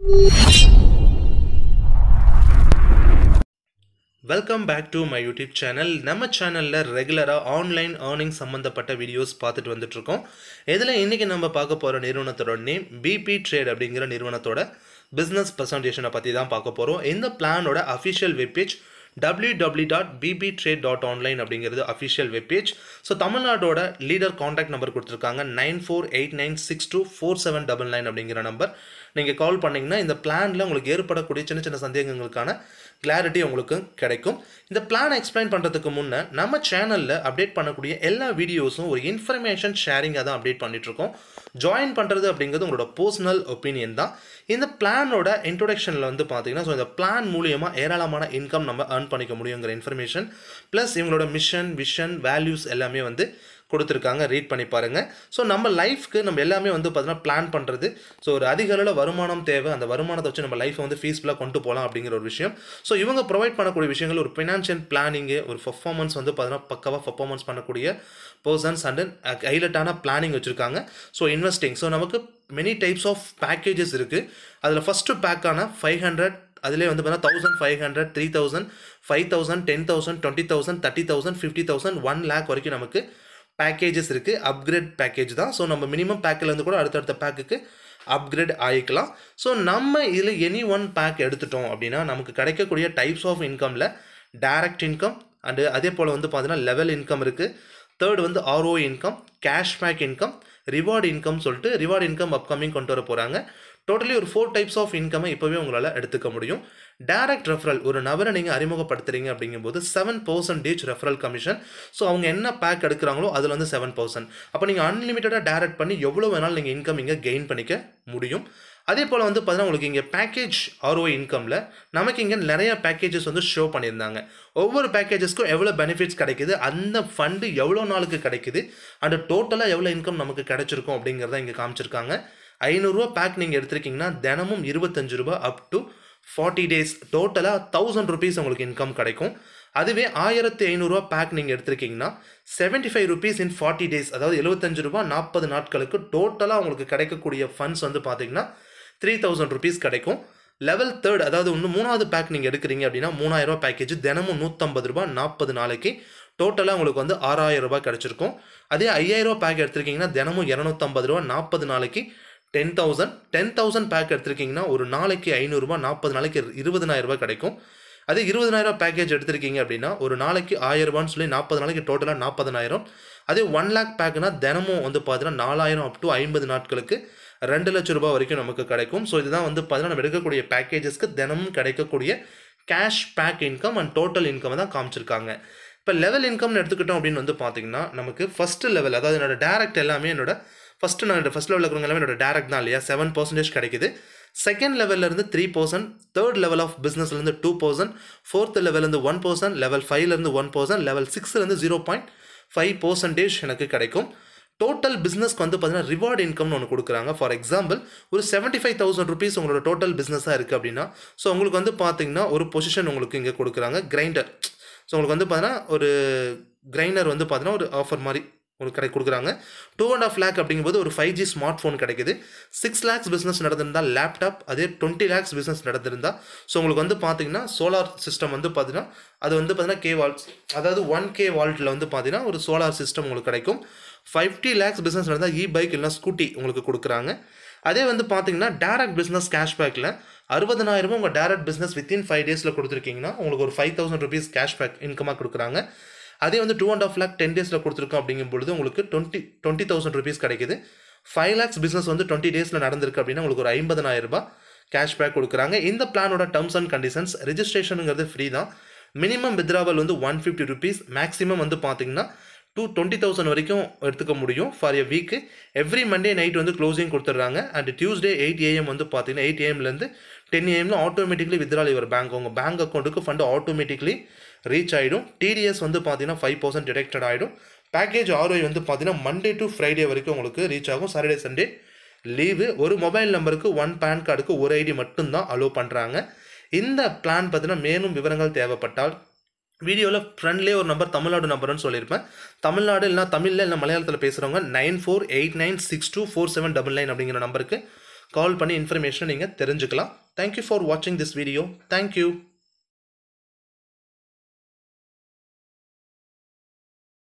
welcome back to my YouTube channel நம்ம சேனலில் ரெகுலராக ஆன்லைன் ஏர்னிங் சம்மந்தப்பட்ட வீடியோஸ் பார்த்துட்டு வந்துட்ருக்கோம் இதில் இன்றைக்கி நம்ம பார்க்க போகிற நிறுவனத்தோட நேம் பிபி ட்ரேட் அப்படிங்கிற நிறுவனத்தோட பிஸ்னஸ் ப்ரெசன்டேஷனை பற்றி தான் பார்க்க போகிறோம் இந்த பிளானோட official webpage www.bbtrade.online dot BB trade dot online அப்படிங்கிறது அஃபிஷியல் வெப்பேஜ் ஸோ தமிழ்நாடோட லீடர் காண்டாக்ட் நம்பர் கொடுத்துருக்காங்க nine four eight nine six two four seven double nine அப்படிங்கிற நம்பர் நீங்கள் கால் பண்ணிங்கன்னா இந்த பிளானில் உங்களுக்கு ஏற்படக்கூடிய சின்ன சின்ன சந்தேகங்களுக்கான கிளாரிட்டி உங்களுக்கு கிடைக்கும் இந்த பிளான் எக்ஸ்பிளைன் பண்ணுறதுக்கு முன்னே நம்ம சேனலில் அப்டேட் பண்ணக்கூடிய எல்லா வீடியோஸும் ஒரு இன்ஃபர்மேஷன் ஷேரிங்காக தான் அப்டேட் பண்ணிகிட்ருக்கோம் ஜாயின் பண்ணுறது அப்படிங்கிறது உங்களோட பர்சனல் ஒப்பீனியன் தான் இந்த பிளானோட இன்ட்ரொடக்ஷனில் வந்து பார்த்தீங்கன்னா ஸோ இந்த பிளான் மூலியமாக ஏராளமான இன்கம் நம்ம earn பண்ணிக்க முடியுங்கிற இன்ஃபர்மேஷன் ப்ளஸ் இவங்களோட மிஷன் விஷன் வேல்யூஸ் எல்லாமே வந்து கொடுத்துருக்காங்க ரீட் பண்ணி பாருங்கள் ஸோ நம்ம லைஃப்க்கு நம்ம எல்லாமே வந்து பார்த்தீங்கன்னா பிளான் பண்ணுறது ஸோ ஒரு அதிக அளவில் வருமானம் தேவை அந்த வருமானத்தை வச்சு நம்ம லைஃப்பை வந்து ஃபீஸ்ஃபுல்லாக கொண்டு போகலாம் அப்படிங்கிற ஒரு விஷயம் ஸோ இவங்க ப்ரொவைட் பண்ணக்கூடிய விஷயங்கள் ஒரு ஃபினான்ஷியல் பிளானிங்கு ஒரு பர்ஃபார்மன்ஸ் வந்து பார்த்தீங்கன்னா பக்கவாக பர்ஃபார்மன்ஸ் பண்ணக்கூடிய பர்சன்ஸ் அண்ட் ஹைலைட்டான பிளானிங் வச்சுருக்காங்க ஸோ இன்வெஸ்டிங் ஸோ நமக்கு மெனி டைப்ஸ் ஆஃப் பேக்கேஜஸ் இருக்குது அதில் ஃபஸ்ட்டு பேக்கான ஃபைவ் ஹண்ட்ரட் அதிலே வந்து பார்த்தீங்கன்னா thousand five hundred three thousand five thousand ten thousand twenty thousand thirty thousand fifty thousand one lakh வரைக்கும் நமக்கு பேக்கேஜஸ் இருக்குது அப்கிரேட் பேக்கேஜ் தான் ஸோ நம்ம மினிமம் பேக்கிலேருந்து கூட அடுத்தடுத்த பேக்குக்கு அப்கிரேட் ஆகிக்கலாம் ஸோ நம்ம இதில் எனி ஒன் பேக் எடுத்துட்டோம் அப்படின்னா நமக்கு கிடைக்கக்கூடிய டைப்ஸ் ஆஃப் இன்கமில் டைரக்ட் இன்கம் அண்டு அதே போல் வந்து பார்த்தீங்கன்னா லெவல் இன்கம் இருக்குது தேர்ட் வந்து RO income cashback income reward income சொல்லிட்டு ரிவார்டு இன்கம் அப்கமிங் கொண்டு வர போகிறாங்க டோட்டலி ஒரு ஃபோர் டைப்ஸ் ஆஃப் இன்கமை இப்போவே உங்களால் எடுத்துக்க முடியும் டைரக்ட் ரெஃபரல் ஒரு நபரை நீங்கள் அறிமுகப்படுத்துறீங்க அப்படிங்கும்போது seven percentage referral commission so அவங்க என்ன பேக் எடுக்கிறாங்களோ அதில் வந்து செவன் பர்சன்ட் அப்போ நீங்கள் அன்லிமிட்டடாக டேரக்ட் பண்ணி எவ்வளோ வேணாலும் நீங்கள் இன்கம் இங்கே கெயின் பண்ணிக்க முடியும் அதே போல் வந்து பார்த்தீங்கன்னா உங்களுக்கு இங்கே பேக்கேஜ் ஆர்ஓ இன்கமில் நமக்கு இங்கே நிறைய பேக்கேஜஸ் வந்து ஷோ பண்ணியிருந்தாங்க ஒவ்வொரு பேக்கேஜஸ்க்கும் எவ்வளோ பெனிஃபிட்ஸ் கிடைக்குது அந்த ஃபண்டு எவ்வளோ நாளுக்கு கிடைக்குது அண்ட் டோட்டலாக எவ்வளோ இன்கம் நமக்கு கிடைச்சிருக்கும் அப்படிங்கிறத இங்கே காமிச்சிருக்காங்க ஐநூறுரூவா பேக் நீங்கள் எடுத்திருக்கீங்கன்னா தினமும் இருபத்தஞ்சு ரூபா அப் டு ஃபார்ட்டி டேஸ் டோட்டலாக தௌசண்ட் ருபீஸ் உங்களுக்கு இன்கம் கிடைக்கும் அதுவே ஆயிரத்தி ஐநூறுரூவா பேக் நீங்கள் எடுத்திருக்கீங்கன்னா seventy five rupees in forty days அதாவது எழுபத்தஞ்சு ரூபா நாற்பது நாட்களுக்கு டோட்டலாக உங்களுக்கு கிடைக்கக்கூடிய ஃபண்ட்ஸ் வந்து பார்த்தீங்கன்னா த்ரீ தௌசண்ட் ருபீஸ் கிடைக்கும் லெவல் தேர்ட் அதாவது இன்னும் மூணாவது பேக் நீங்கள் எடுக்கிறீங்க அப்படின்னா மூணாயிரரூபா பேக்கேஜ் தினமும் நூற்றம்பது ரூபா நாற்பது நாளைக்கு டோட்டலாக உங்களுக்கு வந்து ஆறாயிரம் ரூபாய் கிடச்சிருக்கும் அதே ஐயாயிரரூபா பேக் எடுத்திருக்கீங்கன்னா தினமும் இரநூத்தம்பது ரூபா நாற்பது நாளைக்கு ten thousand ten thousand pack எடுத்திருக்கீங்கன்னா ஒரு நாளைக்கு ஐநூறுரூபா நாற்பது நாளைக்கு இருபதனாயிரம் ரூபாய் கிடைக்கும் அதே இருபதனாயிரம் பேக்கேஜ் எடுத்திருக்கீங்க அப்படின்னா ஒரு நாளைக்கு ஆயிரம் ரூபான்னு சொல்லி நாற்பது நாளைக்கு டோட்டலாக நாற்பதனாயிரம் அதே ஒன் லேக் பேக்னா தினமும் வந்து பார்த்தீங்கன்னா நாலாயிரம் அப் டு ஐம்பது நாட்களுக்கு ரெண்டு லட்சம் ரூபாய் வரைக்கும் நமக்கு கிடைக்கும் ஸோ இதுதான் வந்து பார்த்தீங்கன்னா நம்ம எடுக்கக்கூடிய பேக்கேஜஸ்க்கு தினமும் கிடைக்கக்கூடிய cash back income and total income தான் காமிச்சிருக்காங்க இப்போ லெவல் இன்கம்னு எடுத்துக்கிட்டோம் அப்படின்னு வந்து பார்த்தீங்கன்னா நமக்கு ஃபஸ்ட்டு லெவல் அதாவது என்னோட டேரக்ட் எல்லாமே என்னோட ஃபஸ்ட்டு நான் ஃபஸ்ட் லெவலில் இருக்கிறவங்க எல்லாமே என்னோட டேரக்ட் தான் இல்லையா செவன் பர்சன்டேஜ் கிடைக்குது செகண்ட் லெவல்லேருந்து three percent third level of பிஸ்னஸ்லேருந்து டூ பர்சன்ட் ஃபோர்த் லெவலேருந்து ஒன் பர்சன்ட் லெவல் ஃபைவ்லேருந்து ஒன் பர்சன்ட் லெவல் சிக்ஸ்லேருந்து ஜீரோ பாயிண்ட் ஃபைவ் பர்சன்டேஜ் எனக்கு கிடைக்கும் டோட்டல் பிஸ்னஸ்க்கு வந்து பார்த்தீங்கன்னா ரிவார்டு இன்கம்னு ஒன்று கொடுக்குறாங்க ஃபார் எக்ஸாம்பிள் ஒரு செவன்ட்டி ஃபைவ் தௌசண்ட் ருபீஸ் உங்களோட டோட்டல் பிஸ்னஸாக இருக்குது அப்படின்னா ஸோ உங்களுக்கு வந்து பார்த்தீங்கன்னா ஒரு பொசிஷன் உங்களுக்கு இங்கே கொடுக்குறாங்க கிரைண்டர் ஸோ உங்களுக்கு வந்து பார்த்தீங்கன்னா ஒரு கிரைண்டர் வந்து பார்த்தீங்கன்னா ஒரு ஆஃபர் மாதிரி ஒரு கடை கொடுக்குறாங்க டூ அண்ட் ஆஃப் லேக் அப்படிங்கும்போது ஒரு ஃபைவ் ஜி ஸ்மார்ட் ஃபோன் கிடைக்குது சிக்ஸ் லேக்ஸ் பிஸ்னஸ் நடந்திருந்தால் லேப்டாப் அதே டுவெண்ட்டி லேக்ஸ் பிஸ்னஸ் நடந்திருந்தால் ஸோ உங்களுக்கு வந்து பார்த்தீங்கன்னா சோலார் சிஸ்டம் வந்து பார்த்தீங்கன்னா அது வந்து பார்த்தீங்கன்னா கே வால்ட்ஸ் அதாவது ஒன் கே வால்ட்டில் வந்து பார்த்தீங்கன்னா ஒரு சோலார் சிஸ்டம் உங்களுக்கு கிடைக்கும் ஃபிஃப்டி லேக்ஸ் பிஸ்னஸ் நடந்தால் இ பைக் இல்லைனா ஸ்கூட்டி உங்களுக்கு கொடுக்குறாங்க அதே வந்து பார்த்தீங்கன்னா டேரக்ட் பிஸ்னஸ் கேஷ்பேக்கில் அறுபதனாயிரமும் உங்கள் டேரக்ட் பிஸ்னஸ் வித்தின் ஃபைவ் டேஸில் கொடுத்துருக்கீங்கன்னா உங்களுக்கு ஒரு ஃபைவ் தௌசண்ட் ருபீஸ் கேஷ்பேக் இன்கமாக கொடுக்குறாங்க அதே வந்து two and half lakh ten டேஸில் கொடுத்துருக்கோம் அப்படிங்கும் பொழுது உங்களுக்கு டுவெண்ட்டி டுவெண்ட்டி தௌசண்ட் ருபீஸ் கிடைக்குது ஃபைவ் லேக்ஸ் பிஸ்னஸ் வந்து டுவெண்ட்டி டேஸில் நடந்திருக்கு அப்படின்னா உங்களுக்கு ஒரு ஐம்பதனாயிரம் ரூபாய் கேஷ்பேக் கொடுக்குறாங்க இந்த பிளானோட டர்ம்ஸ் அண்ட் கண்டிஷன்ஸ் ரெஜிஸ்ட்ரேஷனுங்கிறது ஃப்ரீ தான் மினிமம் வித்ராவல் வந்து ஒன் ஃபிஃப்டி ருபீஸ் மேக்ஸிமம் வந்து பார்த்தீங்கன்னா டூ டுவெண்ட்டி தௌசண்ட் வரைக்கும் எடுத்துக்க முடியும் for a week every Monday night வந்து க்ளோசிங் கொடுத்துட்றாங்க அண்ட் டியூஸ்டே எயிட் ஏஎம் வந்து பார்த்தீங்கன்னா எயிட் ஏஎம்லேருந்து டென் ஏஎம்ல ஆட்டோமேட்டிக்லி வித்ரால் இவர் பேங்க் உங்கள் பேங்க் அக்கௌண்ட்டுக்கு ஃபண்டு ஆட்டோமேட்டிக்லி ரீச் ஆகிடும் டிடிஎஸ் வந்து பார்த்தீங்கன்னா ஃபைவ் பர்சன்ட் டிடெக்டட் ஆகிடும் பேக்கேஜ் ஆர்ஒய் வந்து பார்த்தீங்கன்னா மண்டே டு ஃப்ரைடே வரைக்கும் உங்களுக்கு ரீச் ஆகும் சாட்டர்டே சண்டே லீவு ஒரு மொபைல் நம்பருக்கு ஒன் பேன் கார்டுக்கு ஒரு ஐடி மட்டும்தான் அலோவ் பண்ணுறாங்க இந்த பிளான் பார்த்தீங்கன்னா மேலும் விவரங்கள் தேவைப்பட்டால் வீடியோவில் ஃப்ரெண்ட்லேயே ஒரு நம்பர் தமிழ்நாடு நம்பர்னு சொல்லியிருப்பேன் தமிழ்நாடு இல்லைனா தமிழில் இல்லை மலையாளத்தில் பேசுகிறவங்க nine four eight nine six two four seven double nine அப்படிங்கிற நம்பருக்கு கால் பண்ணி இன்ஃபர்மேஷனை நீங்கள் தெரிஞ்சுக்கலாம் தேங்க்யூ ஃபார் வாட்சிங் திஸ் வீடியோ தேங்க்யூ